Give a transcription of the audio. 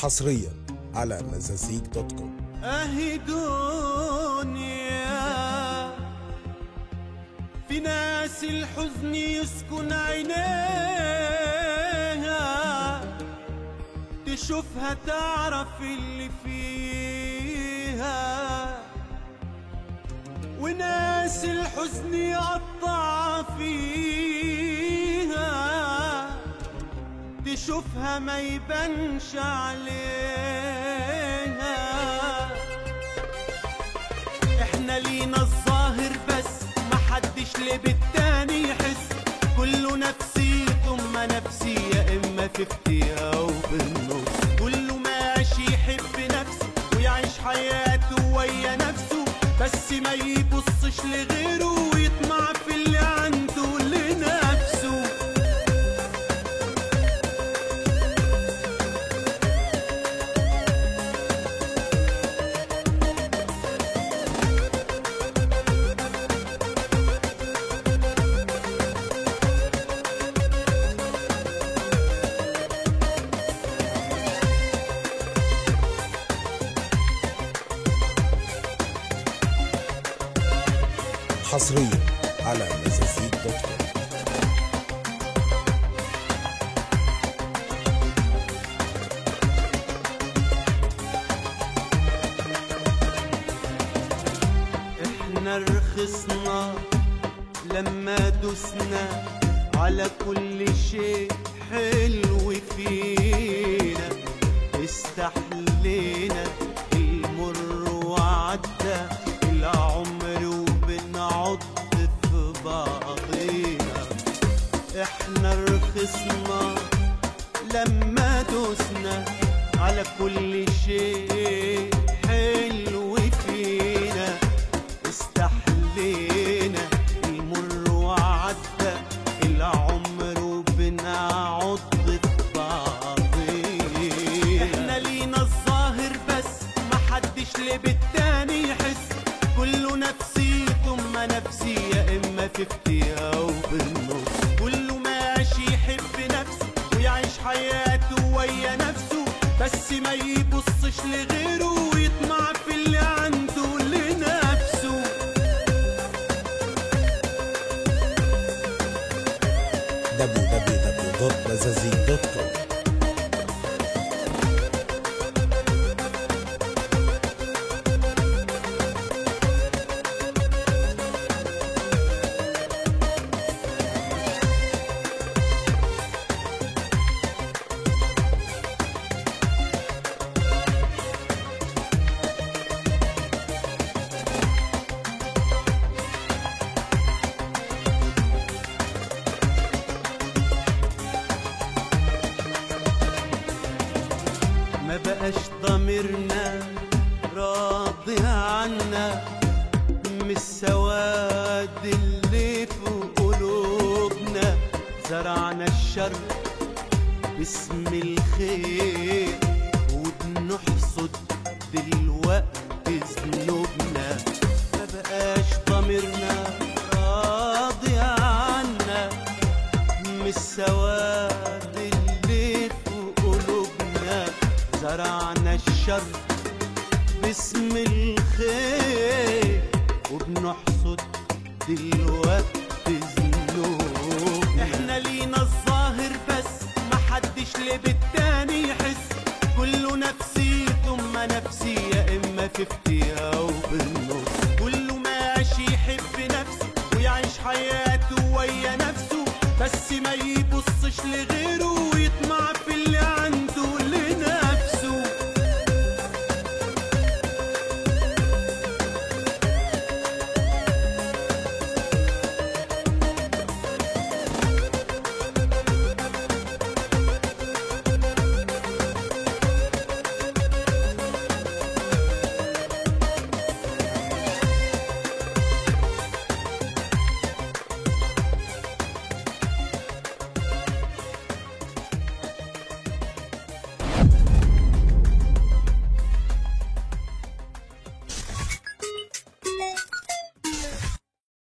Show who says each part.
Speaker 1: حصريا على مزازيك دوت كوم
Speaker 2: اهي دنيا في ناس الحزن يسكن عينيها تشوفها تعرف اللي فيها وناس الحزن يقطع فيها تشوفها ما يبانش عليها احنا لينا الظاهر بس محدش ليه بالتاني يحس كله نفسي ثم نفسي يا اما فيفتي او بالنص كله ماشي يحب نفسه ويعيش حياته ويا نفسه بس ما يبصش لغيره ويطمع في اللي عنده لنفسه
Speaker 1: حصريا على مزازيك دوت كوم
Speaker 2: احنا رخصنا لما دوسنا على كل شيء حلو فينا استحلينا المر وعدى العمر وبنعض في بعضينا احنا رخصنا لما دوسنا على كل شيء حلو فينا استحلينا المر وعدى العمر وبنعض في بعضينا احنا لينا الظاهر بس محدش ليه بالتاني يحس كله نفسي ثم نفسي يا اما فيفتي او بالنص كله ماشي يحب نفسه ويعيش حياته ويا نفسه بس ما يبصش لغيره ويطمع في اللي عنده لنفسه
Speaker 1: www.مزازيك.com
Speaker 2: ما بقاش ضميرنا راضي عنا من السواد اللي في قلوبنا زرعنا الشر باسم الخير وبنحصد دلوقتي ذنوبنا ما بقاش ضميرنا راضي عنا من السواد اللي في قلوبنا زرعنا الشر باسم الخير وبنحصد دلوقتي ذنوب احنا لينا الظاهر بس محدش ليه بالتاني يحس كله نفسي ثم نفسي يا اما فيفتي